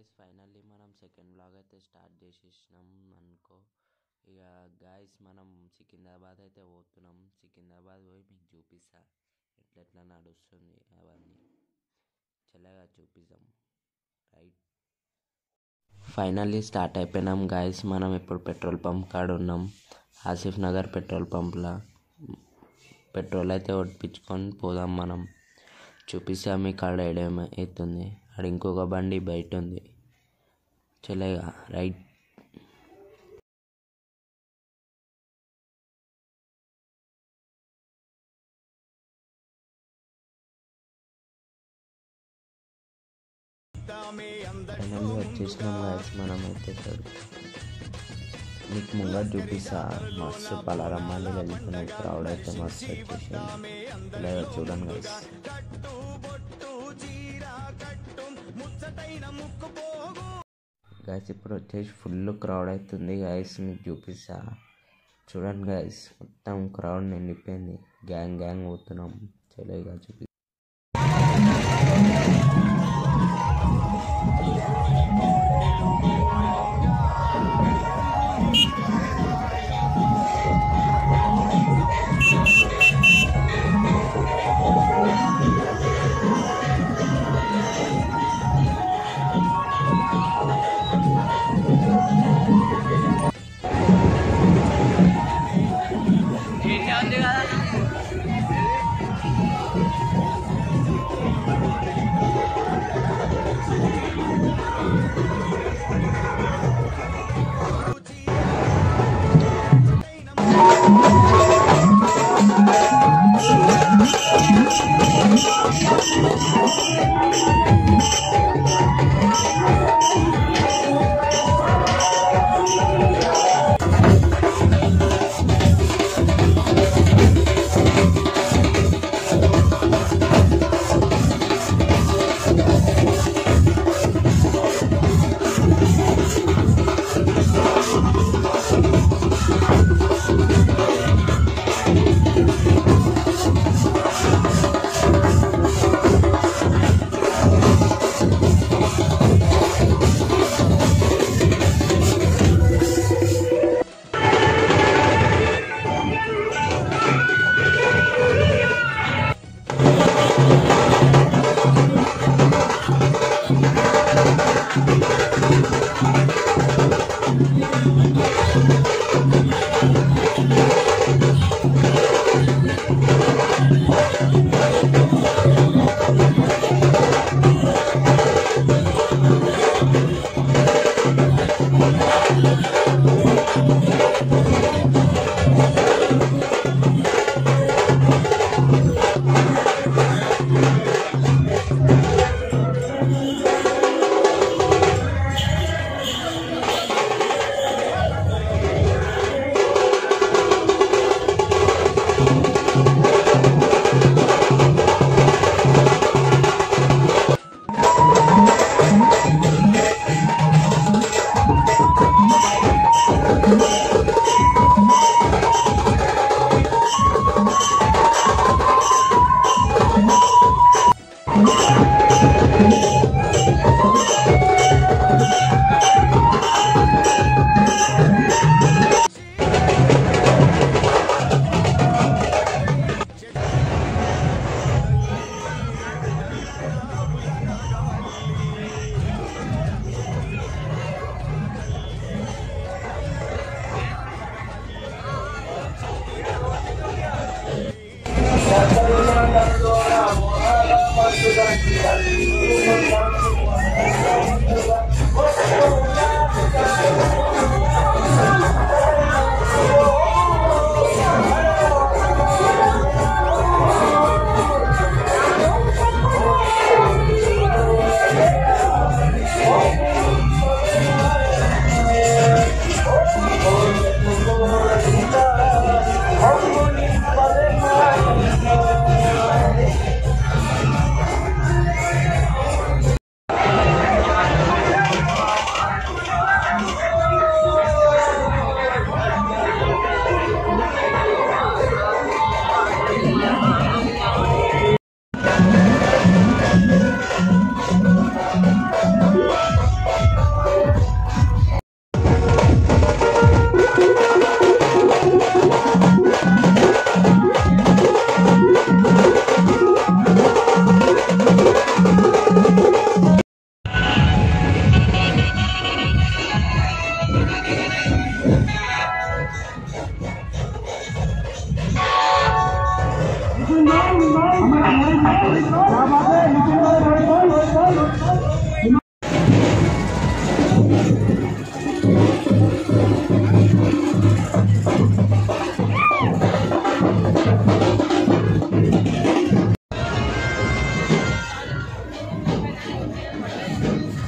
guys finally మనం second blog అయితే start చేసేసినాం అనుకో ఇక గాయస్ మనం సికింద్రాబాద్ అయితే పోతున్నాం సికింద్రాబాద్ పోయి మీకు చూపిస్తా ఎట్లెట్లా నడుస్తుంది అవన్నీ చల్లగా చూపిద్దాం రైట్ ఫైనల్లీ స్టార్ట్ అయిపోయినాం గాయస్ మనం ఇప్పుడు పెట్రోల్ పంప్ కాడ ఉన్నాం ఆసిఫ్ నగర్ పెట్రోల్ పంప్లో పెట్రోల్ అయితే ఒడిపించుకొని పోదాం మనం చూపిస్తా మీ కాడ ఏడేమవుతుంది అక్కడ ఇంకొక బండి బయట ఉంది చల్లగా రైట్ ఫైనల్లీ వచ్చేసినాం గాయస్ మనం అయితే ఇక్కడికి మీకు ముంగట చూపిస్తా మస్తు పలారమ్మాలి వెళ్తున్నాయి క్రౌడ్ అయితే మస్తు వచ్చేసింది ఇలాగ చూడండి గైస్ గైస్ ఇప్పుడు వచ్చేసి ఫుల్ క్రౌడ్ అవుతుంది గైస్ మీకు చూపిస్తా చూడండి గైస్ మొత్తం క్రౌడ్ నిండిపోయింది గ్యాంగ్ గ్యాంగ్ పోతున్నాం చలేగా చూపి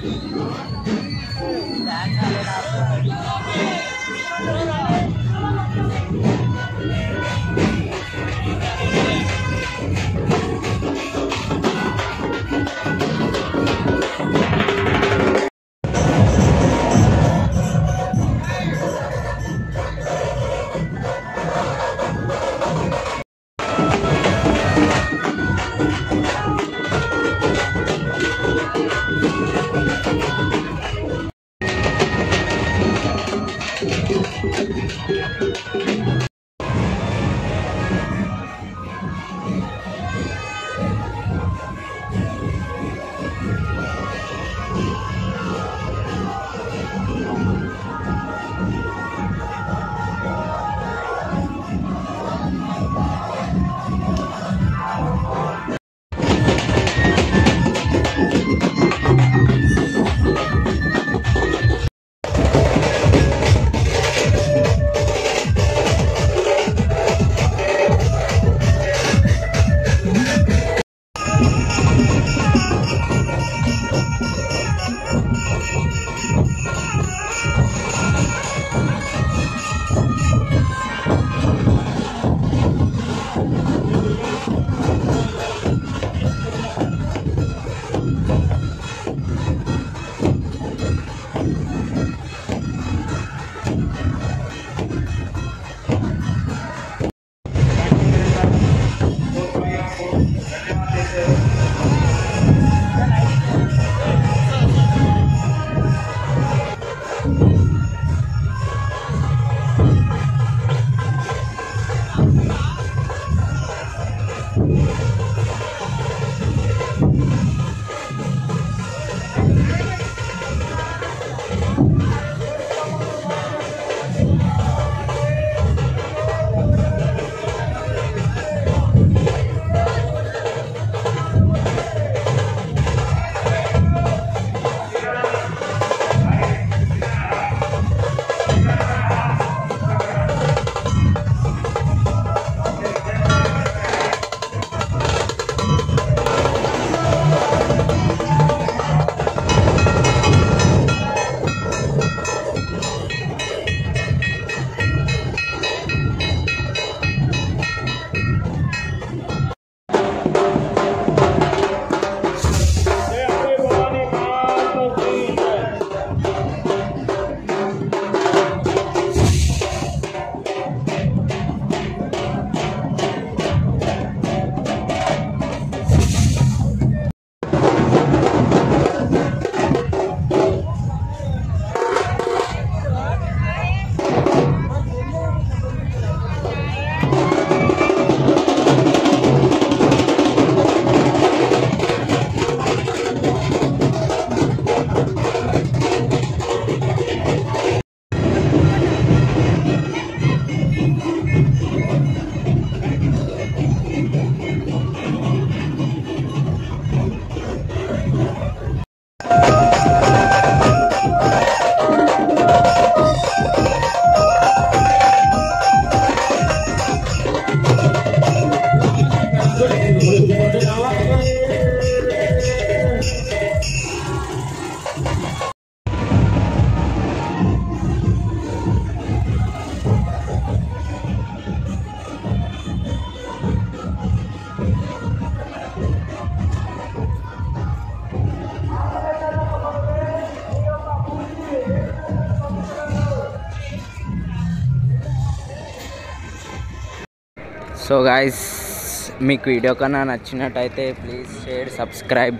సో గాయస్ మీకు వీడియో కన్నా నచ్చినట్టయితే ప్లీజ్ షేర్ సబ్స్క్రైబ్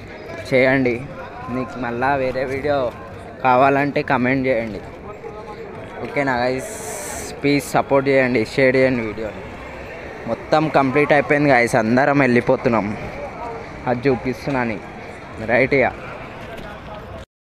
చేయండి మీకు మళ్ళా వేరే వీడియో కావాలంటే కమెంట్ చేయండి ఓకేనా గైస్ ప్లీజ్ సపోర్ట్ చేయండి షేర్ చేయండి వీడియోని మొత్తం కంప్లీట్ అయిపోయింది గాయస్ అందరం వెళ్ళిపోతున్నాం అది చూపిస్తున్నాను రైట్ ఇక